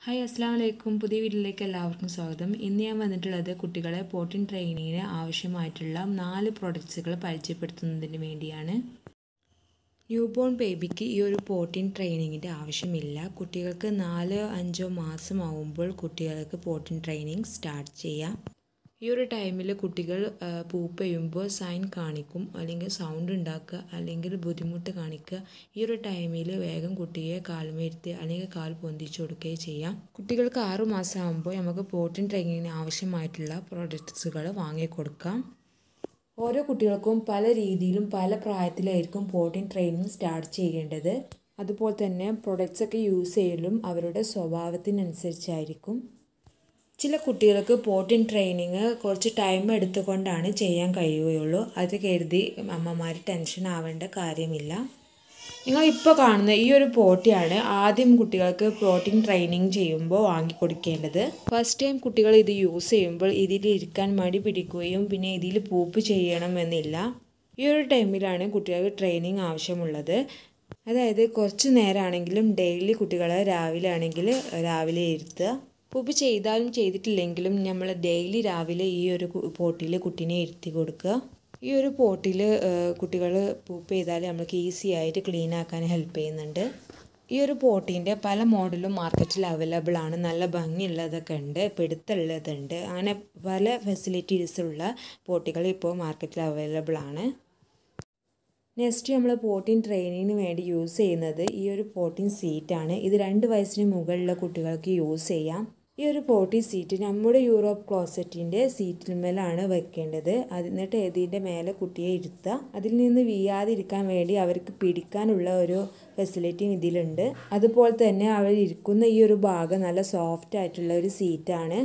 hi അസ്സാം വലൈക്കും പുതിയ വീട്ടിലേക്ക് എല്ലാവർക്കും സ്വാഗതം ഇന്ന് ഞാൻ വന്നിട്ടുള്ളത് കുട്ടികളെ പോട്ടിൻ ട്രെയിനിങ്ങിന് ആവശ്യമായിട്ടുള്ള നാല് പ്രൊഡക്ട്സുകൾ പരിചയപ്പെടുത്തുന്നതിന് വേണ്ടിയാണ് ന്യൂ ബോൺ ബേബിക്ക് ഈ ഒരു പോട്ടിൻ ട്രെയിനിങ്ങിൻ്റെ ആവശ്യമില്ല കുട്ടികൾക്ക് നാലോ അഞ്ചോ മാസം ആവുമ്പോൾ കുട്ടികൾക്ക് പോട്ടിൻ ട്രെയിനിങ് സ്റ്റാർട്ട് ചെയ്യാം ഈ ഒരു ടൈമിൽ കുട്ടികൾ പൂപ്പ് ചെയ്യുമ്പോൾ സൈൻ കാണിക്കും അല്ലെങ്കിൽ സൗണ്ട് ഉണ്ടാക്കുക അല്ലെങ്കിൽ ബുദ്ധിമുട്ട് കാണിക്കുക ഈ ഒരു ടൈമിൽ വേഗം കുട്ടിയെ കാൽമേരുത്തി അല്ലെങ്കിൽ കാൽ പൊന്തിച്ചു കൊടുക്കുകയും ചെയ്യാം കുട്ടികൾക്ക് ആറു മാസം ആകുമ്പോൾ നമുക്ക് പ്രോട്ടീൻ ട്രെയിനിങ്ങിന് ആവശ്യമായിട്ടുള്ള പ്രോഡക്ട്സുകൾ വാങ്ങിക്കൊടുക്കാം ഓരോ കുട്ടികൾക്കും പല രീതിയിലും പല പ്രായത്തിലായിരിക്കും പ്രോട്ടീൻ ട്രെയിനിങ് സ്റ്റാർട്ട് ചെയ്യേണ്ടത് അതുപോലെ തന്നെ പ്രൊഡക്ട്സ് ഒക്കെ യൂസ് ചെയ്യലും അവരുടെ സ്വഭാവത്തിനനുസരിച്ചായിരിക്കും ചില കുട്ടികൾക്ക് പോട്ടിൻ ട്രെയിനിങ് കുറച്ച് ടൈം എടുത്തുകൊണ്ടാണ് ചെയ്യാൻ കഴിയുകയുള്ളൂ അത് കരുതി അമ്മമാർ ടെൻഷൻ ആവേണ്ട കാര്യമില്ല നിങ്ങൾ ഇപ്പോൾ കാണുന്ന ഈ ഒരു പോട്ടിയാണ് ആദ്യം കുട്ടികൾക്ക് പ്രോട്ടീൻ ട്രെയിനിങ് ചെയ്യുമ്പോൾ വാങ്ങിക്കൊടുക്കേണ്ടത് ഫസ്റ്റ് ടൈം കുട്ടികൾ ഇത് യൂസ് ചെയ്യുമ്പോൾ ഇതിൽ ഇരിക്കാൻ മടി പിടിക്കുകയും പിന്നെ ഇതിൽ പൂപ്പ് ചെയ്യണമെന്നില്ല ഈ ഒരു ടൈമിലാണ് കുട്ടികൾക്ക് ട്രെയിനിങ് ആവശ്യമുള്ളത് അതായത് കുറച്ച് നേരമാണെങ്കിലും ഡെയിലി കുട്ടികളെ രാവിലെ ആണെങ്കിൽ രാവിലെ ഇരുത്തുക പൂപ്പ് ചെയ്താലും ചെയ്തിട്ടില്ലെങ്കിലും നമ്മൾ ഡെയിലി രാവിലെ ഈ ഒരു പോട്ടിൽ കുട്ടീനെ ഇരുത്തി കൊടുക്കുക ഈ ഒരു പോട്ടിൽ കുട്ടികൾ പൂപ്പ് ചെയ്താൽ നമ്മൾക്ക് ഈസി ആയിട്ട് ക്ലീൻ ആക്കാൻ ഹെൽപ്പ് ചെയ്യുന്നുണ്ട് ഈ ഒരു പോട്ടിൻ്റെ പല മോഡലും മാർക്കറ്റിൽ അവൈലബിൾ ആണ് നല്ല ഭംഗിയുള്ളതൊക്കെ ഉണ്ട് പിടുത്തുള്ളതുണ്ട് അങ്ങനെ പല ഫെസിലിറ്റീസുള്ള പോട്ടികൾ ഇപ്പോൾ മാർക്കറ്റിൽ അവൈലബിൾ ആണ് നെക്സ്റ്റ് നമ്മൾ പോട്ടിൻ ട്രെയിനിങ്ങിന് വേണ്ടി യൂസ് ചെയ്യുന്നത് ഈ ഒരു പോട്ടിൻ സീറ്റാണ് ഇത് രണ്ട് വയസ്സിന് മുകളിലുള്ള കുട്ടികൾക്ക് യൂസ് ചെയ്യാം ഈ ഒരു പോട്ടി സീറ്റ് നമ്മുടെ യൂറോപ്പ് ക്ലോസറ്റിൻ്റെ സീറ്റിന്മേലാണ് വെക്കേണ്ടത് എന്നിട്ട് ഇതിൻ്റെ മേലെ കുട്ടിയെ ഇരുത്തുക അതിൽ നിന്ന് വീഴാതിരിക്കാൻ വേണ്ടി അവർക്ക് പിടിക്കാനുള്ള ഒരു ഫെസിലിറ്റിയും ഇതിലുണ്ട് അതുപോലെ തന്നെ അവർ ഇരിക്കുന്ന ഈ ഒരു ഭാഗം നല്ല സോഫ്റ്റ് ആയിട്ടുള്ള ഒരു സീറ്റാണ്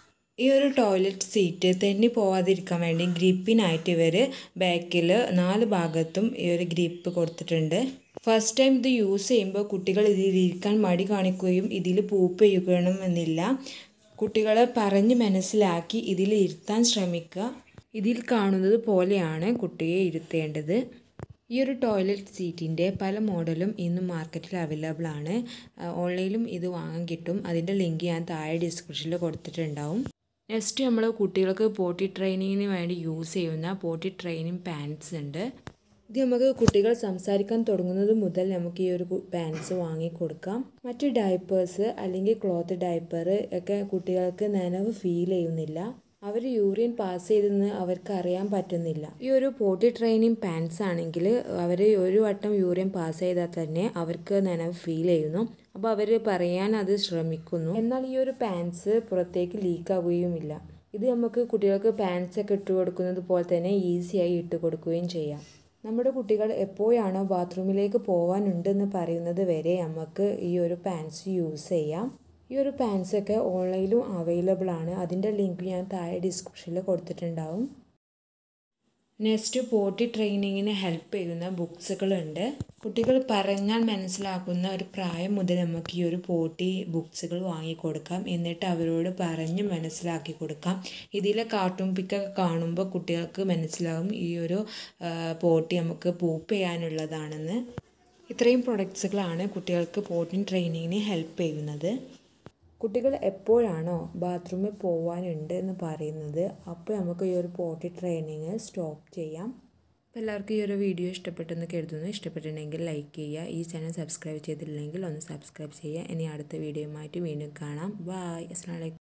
ഈ ഒരു ടോയ്ലറ്റ് സീറ്റ് തെന്നി പോവാതിരിക്കാൻ വേണ്ടി ഗ്രിപ്പിനായിട്ട് ഇവർ ബാക്കിൽ നാല് ഭാഗത്തും ഈ ഒരു ഗ്രിപ്പ് കൊടുത്തിട്ടുണ്ട് ഫസ്റ്റ് ടൈം ഇത് യൂസ് ചെയ്യുമ്പോൾ കുട്ടികൾ ഇതിൽ ഇരിക്കാൻ മടി കാണിക്കുകയും ഇതിൽ പൂപ്പ് ചെയ്യണമെന്നില്ല കുട്ടികളെ പറഞ്ഞ് മനസ്സിലാക്കി ഇതിൽ ഇരുത്താൻ ശ്രമിക്കുക ഇതിൽ കാണുന്നത് പോലെയാണ് കുട്ടിയെ ഇരുത്തേണ്ടത് ഈ ഒരു ടോയ്ലറ്റ് സീറ്റിൻ്റെ പല മോഡലും ഇന്ന് മാർക്കറ്റിൽ അവൈലബിൾ ആണ് ഓൺലൈനിലും ഇത് വാങ്ങാൻ കിട്ടും അതിൻ്റെ ലിങ്ക് ഞാൻ താഴെ ഡിസ്ക്രിപ്ഷനിൽ കൊടുത്തിട്ടുണ്ടാവും നെക്സ്റ്റ് നമ്മൾ കുട്ടികൾക്ക് പോട്ടി ട്രെയിനിങ്ങിന് വേണ്ടി യൂസ് ചെയ്യുന്ന പോട്ടി ട്രെയിനിങ് പാൻസ് ഉണ്ട് ഇത് നമുക്ക് കുട്ടികൾ സംസാരിക്കാൻ തുടങ്ങുന്നത് മുതൽ നമുക്ക് ഈ ഒരു പാൻസ് വാങ്ങി കൊടുക്കാം മറ്റ് ഡയപ്പേഴ്സ് അല്ലെങ്കിൽ ക്ലോത്ത് ഡയപ്പർ ഒക്കെ കുട്ടികൾക്ക് നനവ് ഫീൽ ചെയ്യുന്നില്ല അവർ യൂറിയൻ പാസ് ചെയ്തെന്ന് അവർക്ക് അറിയാൻ പറ്റുന്നില്ല ഈ ഒരു പോട്ടി ട്രെയിനിങ് പാൻസ് ആണെങ്കിൽ അവർ ഒരു വട്ടം യൂറിയൻ പാസ് ചെയ്താൽ തന്നെ അവർക്ക് നനവ് ഫീൽ ചെയ്യുന്നു അപ്പോൾ അവർ പറയാൻ അത് ശ്രമിക്കുന്നു എന്നാൽ ഈ ഒരു പാൻസ് പുറത്തേക്ക് ലീക്ക് ആവുകയുമില്ല ഇത് നമുക്ക് കുട്ടികൾക്ക് പാൻസ് ഒക്കെ ഇട്ട് കൊടുക്കുന്നത് പോലെ തന്നെ ഈസിയായി ഇട്ട് കൊടുക്കുകയും ചെയ്യാം നമ്മുടെ കുട്ടികൾ എപ്പോഴാണോ ബാത്റൂമിലേക്ക് പോകാനുണ്ടെന്ന് പറയുന്നത് വരെ നമുക്ക് ഈ ഒരു പാൻസ് യൂസ് ചെയ്യാം ഈ ഒരു പാൻസൊക്കെ ഓൺലൈനിലും അവൈലബിൾ ആണ് അതിൻ്റെ ലിങ്ക് ഞാൻ താഴെ ഡിസ്ക്രിപ്ഷനിൽ കൊടുത്തിട്ടുണ്ടാവും നെക്സ്റ്റ് പോട്ടി ട്രെയിനിങ്ങിന് ഹെൽപ്പ് ചെയ്യുന്ന ബുക്സുകളുണ്ട് കുട്ടികൾ പറഞ്ഞാൽ മനസ്സിലാക്കുന്ന ഒരു പ്രായം മുതൽ നമുക്ക് ഈ ഒരു പോട്ടി ബുക്സുകൾ വാങ്ങിക്കൊടുക്കാം എന്നിട്ട് അവരോട് പറഞ്ഞ് മനസ്സിലാക്കി കൊടുക്കാം ഇതിലെ കാർട്ടൂൺ പിക്കൊക്കെ കാണുമ്പോൾ കുട്ടികൾക്ക് മനസ്സിലാവും ഈ ഒരു പോട്ടി നമുക്ക് പൂപ്പ് ചെയ്യാനുള്ളതാണെന്ന് ഇത്രയും പ്രൊഡക്ട്സുകളാണ് കുട്ടികൾക്ക് പോട്ടിൻ ട്രെയിനിങ്ങിന് ഹെൽപ്പ് ചെയ്യുന്നത് കുട്ടികൾ എപ്പോഴാണോ ബാത്റൂമിൽ പോകാനുണ്ട് എന്ന് പറയുന്നത് അപ്പോൾ നമുക്ക് ഈ ഒരു പോട്ടി ട്രെയിനിങ് സ്റ്റോപ്പ് ചെയ്യാം അപ്പോൾ എല്ലാവർക്കും ഈ ഒരു വീഡിയോ ഇഷ്ടപ്പെട്ടെന്ന് കരുതുന്നു ഇഷ്ടപ്പെട്ടിട്ടുണ്ടെങ്കിൽ ലൈക്ക് ചെയ്യുക ഈ ചാനൽ സബ്സ്ക്രൈബ് ചെയ്തിട്ടില്ലെങ്കിൽ ഒന്ന് സബ്സ്ക്രൈബ് ചെയ്യുക ഇനി അടുത്ത വീഡിയോയുമായിട്ട് വീണ്ടും കാണാം ബായ് അസ്സാം